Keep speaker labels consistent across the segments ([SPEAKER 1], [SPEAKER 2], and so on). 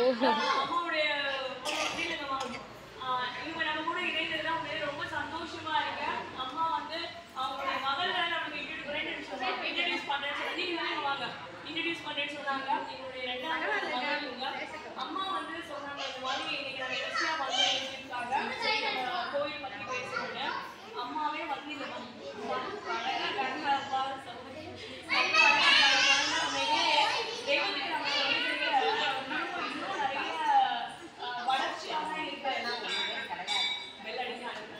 [SPEAKER 1] ஆஹ் அம்மாவுடைய இல்லைங்கம்மா. ஆஹ் இவங்க நம்ம கூட இணைந்ததுல உண்மையிலே ரொம்ப சந்தோஷமா இருக்கு அம்மா வந்து அவங்களுடைய மகளை நமக்கு இன்ட்ரடியூஸ் இன்ட்ரடியூஸ் பண்றேன்னு சொல்லி நீங்க வாங்க வாங்க இன்ட்ரடியூஸ் பண்றேன்னு சொன்னாங்க எங்களுடைய ரெண்டாவது மகள் இவங்க அம்மா வந்து சொன்னாங்க இந்த மாதிரி இன்னைக்கு நம்ம எஸ்டியா வந்து எழுதியிருக்காங்க சரி நம்ம கோயில் பத்தி பேசுறோம்னு அம்மாவே வந்து இந்த அழகா கண்ணா அப்பா சொல்லுங்க அவ்வளோ அழகா குழந்தை உண்மையிலே தெய்வத்துக்கு நம்ம சொல்லிக்கிறீங்க இன்னும் இன்னும் நிறைய ஆஹ், வளர்ச்சியாக இருக்க வெள்ளடிக்காங்க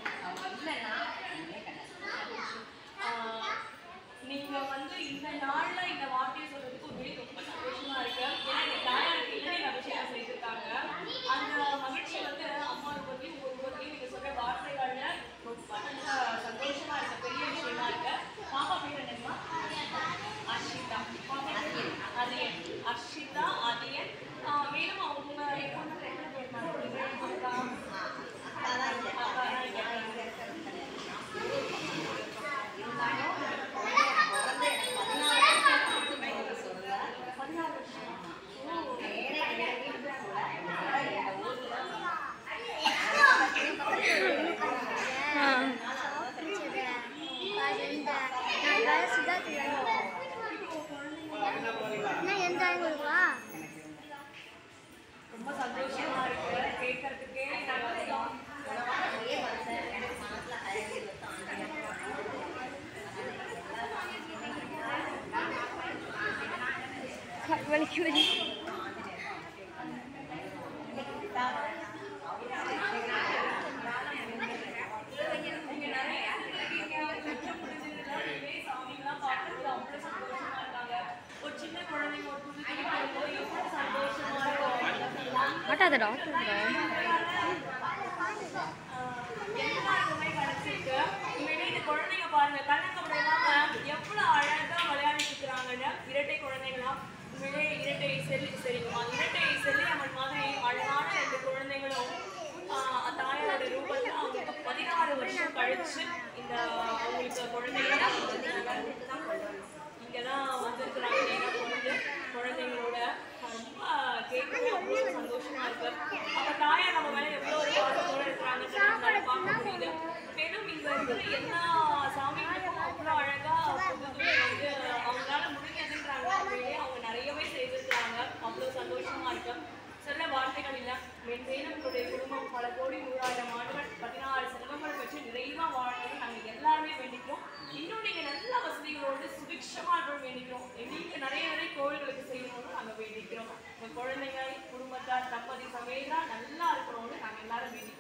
[SPEAKER 1] ஆஹ் நீங்க வந்து இந்த நாள்ல இந்த வார்த்தையை சொல்றதுக்கு உண்மையிலே ரொம்ப சந்தோஷமா இருக்கு ஏன்னா எங்க தாயாருக்கு இளநீர் அபிஷேகம் செய்திருக்காங்க அந்த மகிழ்ச்சி வந்து அம்மா ரூபத்தையும் உங்க ரூபத்தையும் நீங்க சொல்ற வார்த்தைகள்ல ரொம்ப நல்லா சந்தோஷமா இருக்கு பெரிய விஷயமா இருக்கு பாப்பா பேர் என்னம்மா அர்ஷிதா பாப்பா பேர் அதியன் அர்ஷிதா அதியன் ஆஹ் மேலும் அவங்க பொண்ணு ரெண்டு பேர் தான் அக்கா அக்கா பதினாறு வருஷம் ரொம்ப சந்தோஷமா இருக்கு கேட்கறதுக்கே நல்லா
[SPEAKER 2] வலிக்கு வலி
[SPEAKER 1] நீங்க நிறைய இருக்கீங்க கற்று முடிஞ்சதுல இதே சாமிங்கெல்லாம் பார்க்கறதுல அவ்வளவு சந்தோஷமா இருக்காங்க ஒரு சின்ன குழந்தைங்க ஒரு புது துணி போடும்போது எவ்வளவு சந்தோஷமா இருக்கும்
[SPEAKER 2] ஆட்டாத டாக்டர்
[SPEAKER 1] எல்லாருக்குமே கிடைச்சிருக்கு உண்மையிலே இந்த குழந்தைங்க பாருங்க கண்ணக்கபடம் இல்லாம எவ்வளவு அழகா விளையாடிட்டு இருக்கிறாங்கன்னு இரட்டை குழந்தைங்களா உண்மையிலே இரட்டை செல்லி சரிங்கம்மா இரட்டை செல்லி அம்மன் மாதிரி அழகான ரெண்டு குழந்தைங்களும் ஆஹ் தாயாரோட ரூபத்துல அவங்களுக்கு பதினாறு வருஷம் கழிச்சு இந்த அவங்களுக்கு குழந்தைங்களா இங்கதான் வந்திருக்கிறாங்க நேரா பொழுது குழந்தைங்களோட ரொம்ப கேட்கவே அவ்வளோ சந்தோஷமா இருக்கு அப்ப தாயார் நம்ம மேல எவ்வளவு ஒரு பாசத்தோட இருக்கிறாங்கன்னு நம்மளால பார்க்க முடியுது மேலும் இங்க இருக்கிற எல்லா சாமிகளுக்கும் அவ்வளோ அழகா புது வந்து அவங்களால முடிஞ்சதுன்றாங்க உண்மையிலேயே அவங்க நிறையவே செய்திருக்கிறாங்க அவ்வளோ சந்தோஷமா இருக்கு சொல்ல வார்த்தைகள் இல்ல மென்மேலும் உங்களுடைய குடும்பம் பல கோடி நூறாயிரம் ஆண்டுகள் பதினாறு செல்வங்கள் பெற்று நிறைவா வாழணும்னு நாங்க எல்லாருமே வேண்டிக்கிறோம் இன்னும் நீங்க நல்ல வசதிகளோடு சுபிக்ஷமா இருக்கணும் வேண்டிக்கிறோம் நீங்க நிறைய நிறைய கோவில்களுக்கு செய்யணும்னு நாங்க வேண்டிக்கிறோம் உங்க குழந்தைங்க குடும்பத்தார் தம்பதி சமையலா நல்லா இருக்கணும்னு நாங்க எல்லாரும் வேண்டிக்கிறோம்